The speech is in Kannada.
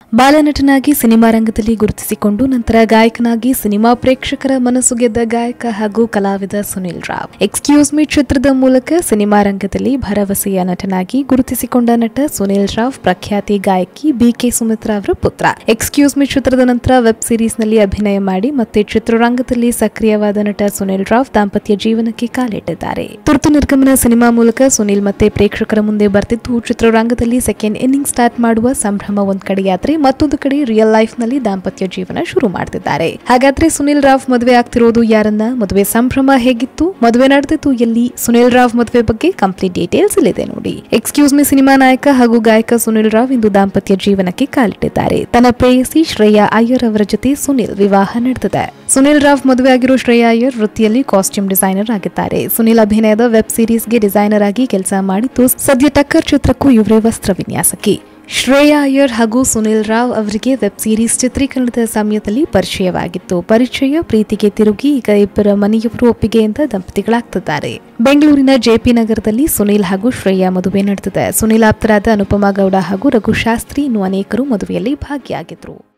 ಬಾಲನಟನಾಗಿ ಸಿನಿಮಾ ರಂಗದಲ್ಲಿ ಗುರುತಿಸಿಕೊಂಡು ನಂತರ ಗಾಯಕನಾಗಿ ಸಿನಿಮಾ ಪ್ರೇಕ್ಷಕರ ಮನಸ್ಸು ಗೆದ್ದ ಗಾಯಕ ಹಾಗೂ ಕಲಾವಿದ ಸುನಿಲ್ ರಾವ್ ಎಕ್ಸ್ಕ್ಯೂಸ್ ಮೀ ಚಿತ್ರದ ಮೂಲಕ ಸಿನಿಮಾ ರಂಗದಲ್ಲಿ ಭರವಸೆಯ ನಟನಾಗಿ ಗುರುತಿಸಿಕೊಂಡ ನಟ ಸುನಿಲ್ ರಾವ್ ಪ್ರಖ್ಯಾತಿ ಗಾಯಕಿ ಬಿಕೆ ಸುಮಿತ್ರಾ ಅವರ ಪುತ್ರ ಎಕ್ಸ್ಕ್ಯೂಸ್ ಮೀ ಚಿತ್ರದ ನಂತರ ವೆಬ್ ಸೀರೀಸ್ ನಲ್ಲಿ ಅಭಿನಯ ಮಾಡಿ ಮತ್ತೆ ಚಿತ್ರರಂಗದಲ್ಲಿ ಸಕ್ರಿಯವಾದ ನಟ ಸುನಿಲ್ ರಾವ್ ದಾಂಪತ್ಯ ಜೀವನಕ್ಕೆ ಕಾಲಿಟ್ಟಿದ್ದಾರೆ ತುರ್ತು ನಿರ್ಗಮನ ಸಿನಿಮಾ ಮೂಲಕ ಸುನಿಲ್ ಮತ್ತೆ ಪ್ರೇಕ್ಷಕರ ಮುಂದೆ ಬರ್ತಿದ್ದು ಚಿತ್ರರಂಗದಲ್ಲಿ ಸೆಕೆಂಡ್ ಇನ್ನಿಂಗ್ ಸ್ಟಾರ್ಟ್ ಮಾಡುವ ಸಂಭ್ರಮ ಒಂದ್ ಕಡೆಯಾದ್ರೆ ಮತ್ತೊಂದು ಕಡೆ ರಿಯಲ್ ಲೈಫ್ ನಲ್ಲಿ ದಾಂಪತ್ಯ ಜೀವನ ಶುರು ಮಾಡ್ತಿದ್ದಾರೆ ಹಾಗಾದ್ರೆ ಸುನಿಲ್ ರಾವ್ ಮದುವೆ ಆಗ್ತಿರೋದು ಯಾರನ್ನ ಮದುವೆ ಸಂಭ್ರಮ ಹೇಗಿತ್ತು ಮದುವೆ ನಡೆದಿತ್ತು ಎಲ್ಲಿ ಸುನಿಲ್ ರಾವ್ ಮದುವೆ ಬಗ್ಗೆ ಕಂಪ್ಲೀಟ್ ಡೀಟೇಲ್ಸ್ ಇಲ್ಲಿದೆ ನೋಡಿ ಎಕ್ಸ್ಕ್ಯೂಸ್ ಮಿ ಸಿನಿಮಾ ನಾಯಕ ಹಾಗೂ ಗಾಯಕ ಸುನಿಲ್ ರಾವ್ ಇಂದು ದಾಂಪತ್ಯ ಜೀವನಕ್ಕೆ ಕಾಲಿಟ್ಟಿದ್ದಾರೆ ತನ್ನ ಪ್ರೇಯಸಿ ಶ್ರೇಯಾ ಅಯ್ಯರ್ ಅವರ ಜೊತೆ ಸುನಿಲ್ ವಿವಾಹ ನಡೆದಿದೆ ಸುನಿಲ್ ರಾವ್ ಮದುವೆ ಆಗಿರೋ ಶ್ರೇಯಾ ಅಯ್ಯರ್ ವೃತ್ತಿಯಲ್ಲಿ ಕಾಸ್ಟ್ಯೂಮ್ ಡಿಸೈನರ್ ಆಗಿದ್ದಾರೆ ಸುನಿಲ್ ಅಭಿನಯದ ವೆಬ್ ಸೀರೀಸ್ಗೆ ಡಿಸೈನರ್ ಆಗಿ ಕೆಲಸ ಮಾಡಿದ್ದು ಸದ್ಯ ಟಕ್ಕರ್ ಚಿತ್ರಕ್ಕೂ ಇವರೇ ವಸ್ತ್ರ ವಿನ್ಯಾಸಕಿ ಶ್ರೇಯಾ ಅಯ್ಯರ್ ಹಾಗೂ ಸುನಿಲ್ ರಾವ್ ಅವರಿಗೆ ವೆಬ್ ಸೀರೀಸ್ ಚಿತ್ರೀಕರಣದ ಸಮಯದಲ್ಲಿ ಪರಿಚಯವಾಗಿತ್ತು ಪರಿಚಯ ಪ್ರೀತಿಗೆ ತಿರುಗಿ ಈಗ ಇಬ್ಬರ ಮನೆಯವರು ಒಪ್ಪಿಗೆಯಿಂದ ದಂಪತಿಗಳಾಗ್ತಿದ್ದಾರೆ ಬೆಂಗಳೂರಿನ ಜೆಪಿ ನಗರದಲ್ಲಿ ಸುನಿಲ್ ಹಾಗೂ ಶ್ರೇಯಾ ಮದುವೆ ನಡೆದಿದೆ ಸುನಿಲ್ ಆಪ್ತರಾದ ಅನುಪಮಾ ಗೌಡ ಹಾಗೂ ರಘು ಶಾಸ್ತ್ರಿ ಇನ್ನು ಅನೇಕರು ಮದುವೆಯಲ್ಲಿ ಭಾಗಿಯಾಗಿದ್ರು